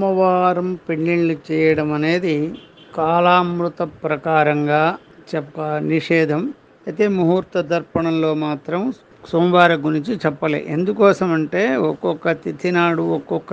సోమవారం పెళ్ళిళ్ళు చేయడం అనేది కాలామృత ప్రకారంగా చెప్ప నిషేధం అయితే ముహూర్త దర్పణంలో మాత్రం సోమవారం గురించి చెప్పలే ఎందుకోసం అంటే ఒక్కొక్క తిథి నాడు ఒక్కొక్క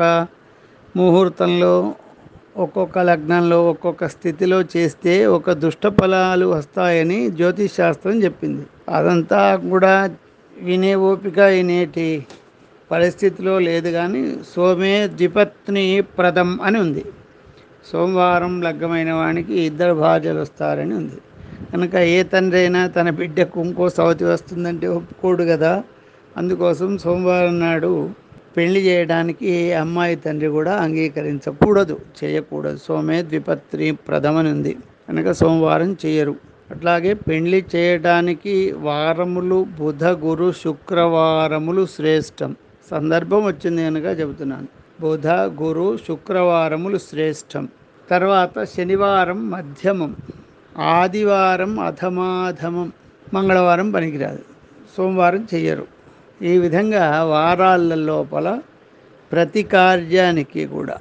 ముహూర్తంలో ఒక్కొక్క లగ్నంలో ఒక్కొక్క స్థితిలో చేస్తే ఒక దుష్ట ఫలాలు వస్తాయని జ్యోతిష్ శాస్త్రం చెప్పింది అదంతా కూడా వినే ఓపిక వినేటి పరిస్థితిలో లేదు కానీ సోమే ద్విపత్ని ప్రదం అని ఉంది సోమవారం లగ్గమైన వానికి ఇద్దరు భార్యలు వస్తారని ఉంది కనుక ఏ తండ్రి అయినా తన బిడ్డకు ఇంకో సవతి వస్తుందంటే ఒప్పుకోడు కదా అందుకోసం సోమవారం నాడు పెళ్లి చేయడానికి అమ్మాయి తండ్రి కూడా అంగీకరించకూడదు చేయకూడదు సోమే ద్విపత్రి ప్రథమని ఉంది కనుక సోమవారం చేయరు అట్లాగే పెళ్లి చేయడానికి వారములు బుధ గురు శుక్రవారములు శ్రేష్టం సందర్భం వచ్చింది కనుక చెబుతున్నాను బుధ గురు శుక్రవారములు శ్రేష్టం తర్వాత శనివారం మధ్యమం ఆదివారం అధమాధమం మంగళవారం పనికిరాదు సోమవారం చెయ్యరు ఈ విధంగా వారాల లోపల ప్రతి కార్యానికి కూడా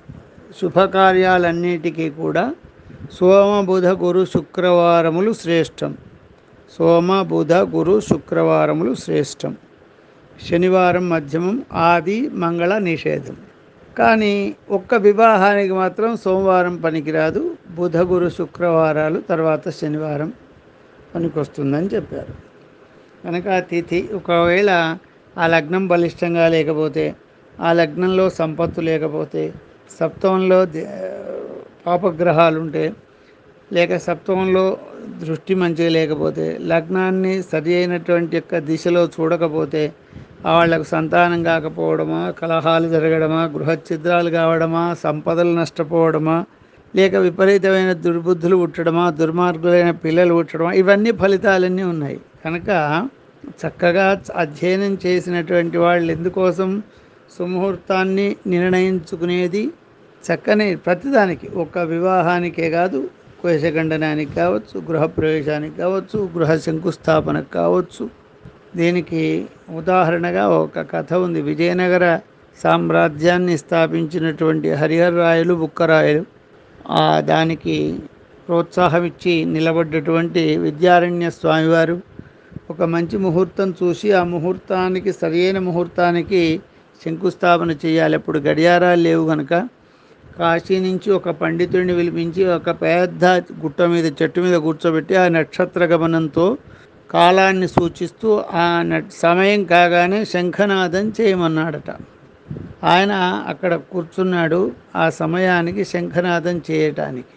శుభకార్యాలన్నిటికీ కూడా సోమ బుధ గురు శుక్రవారములు శ్రేష్టం సోమ బుధ గురు శుక్రవారములు శ్రేష్టం శనివారం మధ్యమం ఆది మంగళ నిషేధం కానీ ఒక్క వివాహానికి మాత్రం సోమవారం పనికిరాదు బుధ గురు శుక్రవారాలు తర్వాత శనివారం పనికొస్తుందని చెప్పారు కనుక ఆ తిథి ఒకవేళ ఆ లగ్నం బలిష్టంగా లేకపోతే ఆ లగ్నంలో సంపత్తు లేకపోతే సప్తమంలో దే- పాపగ్రహాలు ఉంటే లేక సప్తమంలో దృష్టి మంచిగా లేకపోతే లగ్నాన్ని సరి అయినటువంటి యొక్క దిశలో చూడకపోతే వాళ్ళకు సంతానం కాకపోవడమా కలహాలు జరగడమా గృహఛిద్రాలు కావడమా సంపదలు నష్టపోవడమా లేక విపరీతమైన దుర్బుద్ధులు పుట్టడమా దుర్మార్గులైన పిల్లలు పుట్టడమా ఇవన్నీ ఫలితాలన్నీ ఉన్నాయి కనుక చక్కగా అధ్యయనం చేసినటువంటి వాళ్ళు ఎందుకోసం సుముహూర్తాన్ని నిర్ణయించుకునేది చక్కని ప్రతిదానికి ఒక వివాహానికే కాదు కోశఖండనానికి కావచ్చు గృహప్రవేశానికి కావచ్చు గృహ శంకుస్థాపనకు కావచ్చు దీనికి ఉదాహరణగా ఒక కథ ఉంది విజయనగర సామ్రాజ్యాన్ని స్థాపించినటువంటి హరిహర రాయలు బుక్కరాయలు ఆ దానికి ప్రోత్సాహం ఇచ్చి నిలబడ్డటువంటి విద్యారణ్య స్వామివారు ఒక మంచి ముహూర్తం చూసి ఆ ముహూర్తానికి సరైన ముహూర్తానికి శంకుస్థాపన చేయాలి అప్పుడు గడియారాలు లేవు కనుక కాశీ నుంచి ఒక పండితుడిని పిలిపించి ఒక పెద్ద గుట్ట మీద చెట్టు మీద కూర్చోబెట్టి ఆ నక్షత్ర గమనంతో కాలాన్ని సూచిస్తూ ఆ న- సమయం కాగానే శంఖనాదం చేయమన్నాడట ఆయన అక్కడ కూర్చున్నాడు ఆ సమయానికి శంఖనాదం చేయటానికి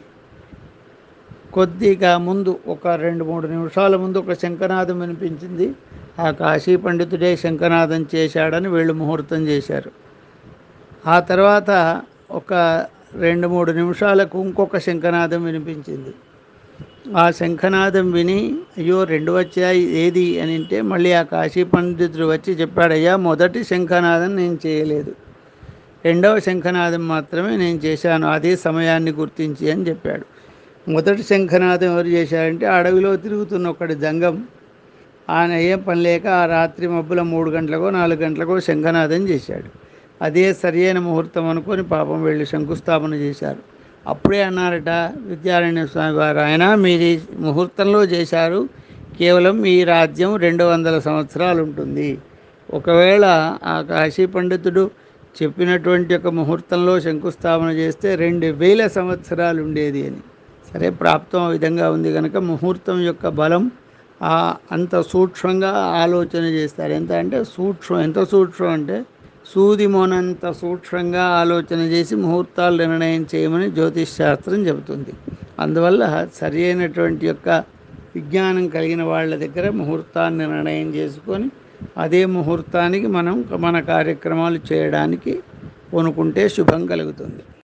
కొద్దిగా ముందు ఒక రెండు మూడు నిమిషాల ముందు ఒక శంఖనాదం వినిపించింది ఆ కాశీ పండితుడే శంఖనాదం చేశాడని వీళ్ళు ముహూర్తం చేశారు ఆ తర్వాత ఒక రెండు మూడు నిమిషాలకు ఇంకొక శంఖనాదం వినిపించింది ఆ శంఖనాదం విని అయ్యో రెండు వచ్చాయి ఏది అని అంటే మళ్ళీ ఆ కాశీ పండితుడు వచ్చి చెప్పాడయ్యా మొదటి శంఖనాదం నేను చేయలేదు రెండవ శంఖనాదం మాత్రమే నేను చేశాను అదే సమయాన్ని గుర్తించి అని చెప్పాడు మొదటి శంఖనాదం ఎవరు చేశారంటే అడవిలో తిరుగుతున్న ఒకటి జంగం ఆయన ఏం పని లేక ఆ రాత్రి మబ్బుల మూడు గంటలకో నాలుగు గంటలకో శంఖనాదం చేశాడు అదే సరియైన ముహూర్తం అనుకొని పాపం వెళ్ళి శంకుస్థాపన చేశారు అప్పుడే అన్నారట విద్యారణ్య స్వామి వారు ఆయన మీరు ఈ ముహూర్తంలో చేశారు కేవలం ఈ రాజ్యం రెండు వందల సంవత్సరాలు ఉంటుంది ఒకవేళ ఆ కాశీ పండితుడు చెప్పినటువంటి ఒక ముహూర్తంలో శంకుస్థాపన చేస్తే రెండు వేల సంవత్సరాలు ఉండేది అని సరే ప్రాప్తం ఆ విధంగా ఉంది కనుక ముహూర్తం యొక్క బలం ఆ అంత సూక్ష్మంగా ఆలోచన చేస్తారు ఎంత అంటే సూక్ష్మం ఎంత సూక్ష్మం అంటే సూది మోనంత సూక్ష్మంగా ఆలోచన చేసి ముహూర్తాలు నిర్ణయం చేయమని జ్యోతిష్ శాస్త్రం చెబుతుంది అందువల్ల సరి అయినటువంటి యొక్క విజ్ఞానం కలిగిన వాళ్ళ దగ్గర ముహూర్తాన్ని నిర్ణయం చేసుకొని అదే ముహూర్తానికి మనం మన కార్యక్రమాలు చేయడానికి పూనుకుంటే శుభం కలుగుతుంది